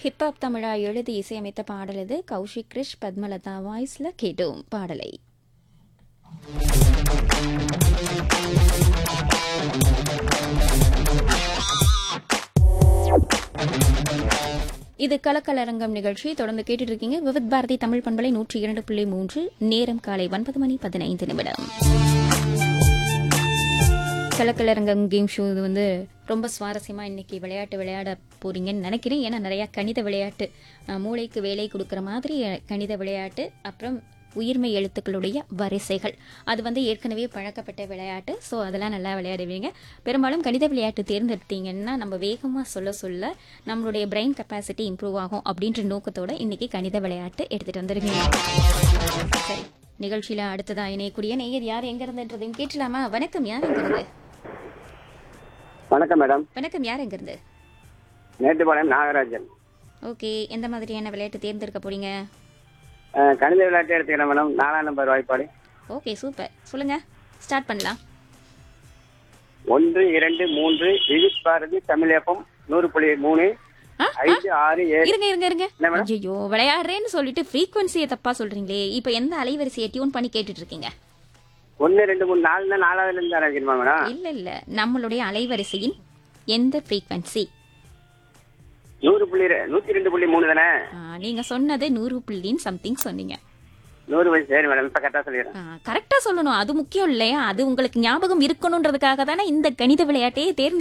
Hip hop தமிழா எழுதி இசையமைத்த பாடல் இது கௌஷிக் கிரிஷ் பத்மலதா வாய்ஸ்ல கேட்டோம் பாடலை இது கலக்கலரங்கம் நிகழ்ச்சி தொடர்ந்து கேட்டுட்டு இருக்கீங்க விவித் பாரதி தமிழ் பண்பலை நூற்றி இரண்டு புள்ளி மூன்று நேரம் காலை ஒன்பது மணி பதினைந்து நிமிடம் கலக்கலரங்கம் கேம் ஷோ இது வந்து ரொம்ப சுவாரஸ்யமாக இன்னைக்கு விளையாட்டு விளையாட போறீங்கன்னு நினைக்கிறேன் ஏன்னா நிறையா கணித விளையாட்டு அஹ், மூளைக்கு வேலை கொடுக்குற மாதிரி அஹ், கணித விளையாட்டு அப்புறம் உயிர்மை எழுத்துக்களுடைய வரிசைகள் அது வந்து ஏற்கனவே பழக்கப்பட்ட விளையாட்டு ஸோ அதெல்லாம் நல்லா விளையாடுவீங்க பெரும்பாலும் கணித விளையாட்டு தேர்ந்தெடுத்தீங்கன்னா நம்ம வேகமாக சொல்ல சொல்ல நம்மளுடைய பிரெயின் கெப்பாசிட்டி இம்ப்ரூவ் ஆகும் அப்படின்ற நோக்கத்தோட இன்னைக்கு கணித விளையாட்டு எடுத்துட்டு வந்துருக்கீங்க சரி நிகழ்ச்சியில அடுத்ததா இணையக்கூடிய நேயர் யார் எங்க இருந்துன்றதையும் கேட்டலாமா வணக்கம் யார் எங்க இருந்து வணக்கம் மேடம் வணக்கம் யார் எங்க இருந்து மேட்டுப்பாளையம் நாகராஜன் ஓகே எந்த மாதிரியான விளையாட்டு தேர்ந்தெடுக்க போறீங்க அஹ், கணித விளையாட்டு எடுத்துக்கிறேன் மேடம் நாலாம் நம்பர் வாய்ப்பாடு ஓகே சூப்பர் சொல்லுங்க ஸ்டார்ட் பண்ணலாம் ஒன்று இரண்டு மூன்று விவித் பாரதி தமிழப்பம் நூறு புள்ளி மூணு ஆ, ஐந்து ஆறு ஏழு இருங்க இருங்க இருங்க என்ன மேடம்? ஐயோ விளையாடுறேன்னு சொல்லிட்டு ஃப்ரீக்வன்சியை தப்பா சொல்றீங்களே இப்போ எந்த அலைவரிசையை டியூன் பண்ணி கேட்டுட்டு இருக்கீங்க ஒன்று ரெண்டு மூணு நாலுனா நாலாவதுல இருந்து ஆரம்பிக்கணுமா மேடம் இல்ல இல்ல நம்மளுடைய அலைவரிசையின் எந்த ஃப்ரீக்வன்சி நூறு புள்ளி ரெ- நூத்தி ரெண்டு புள்ளி மூணு தானே நீங்க சொன்னது நூறு புள்ளின்னு சம்திங் சொன்னீங்க நூறு புள்ளி சரி மேடம் இப்ப கரெக்டா சொல்லிடுறேன் கரெக்டா சொல்லணும் அது முக்கியம் இல்லையா அது உங்களுக்கு ஞாபகம் இருக்கணுன்றதுக்காக தானே இந்த கணித விளையாட்டையே தேர்ந்தெடுத்து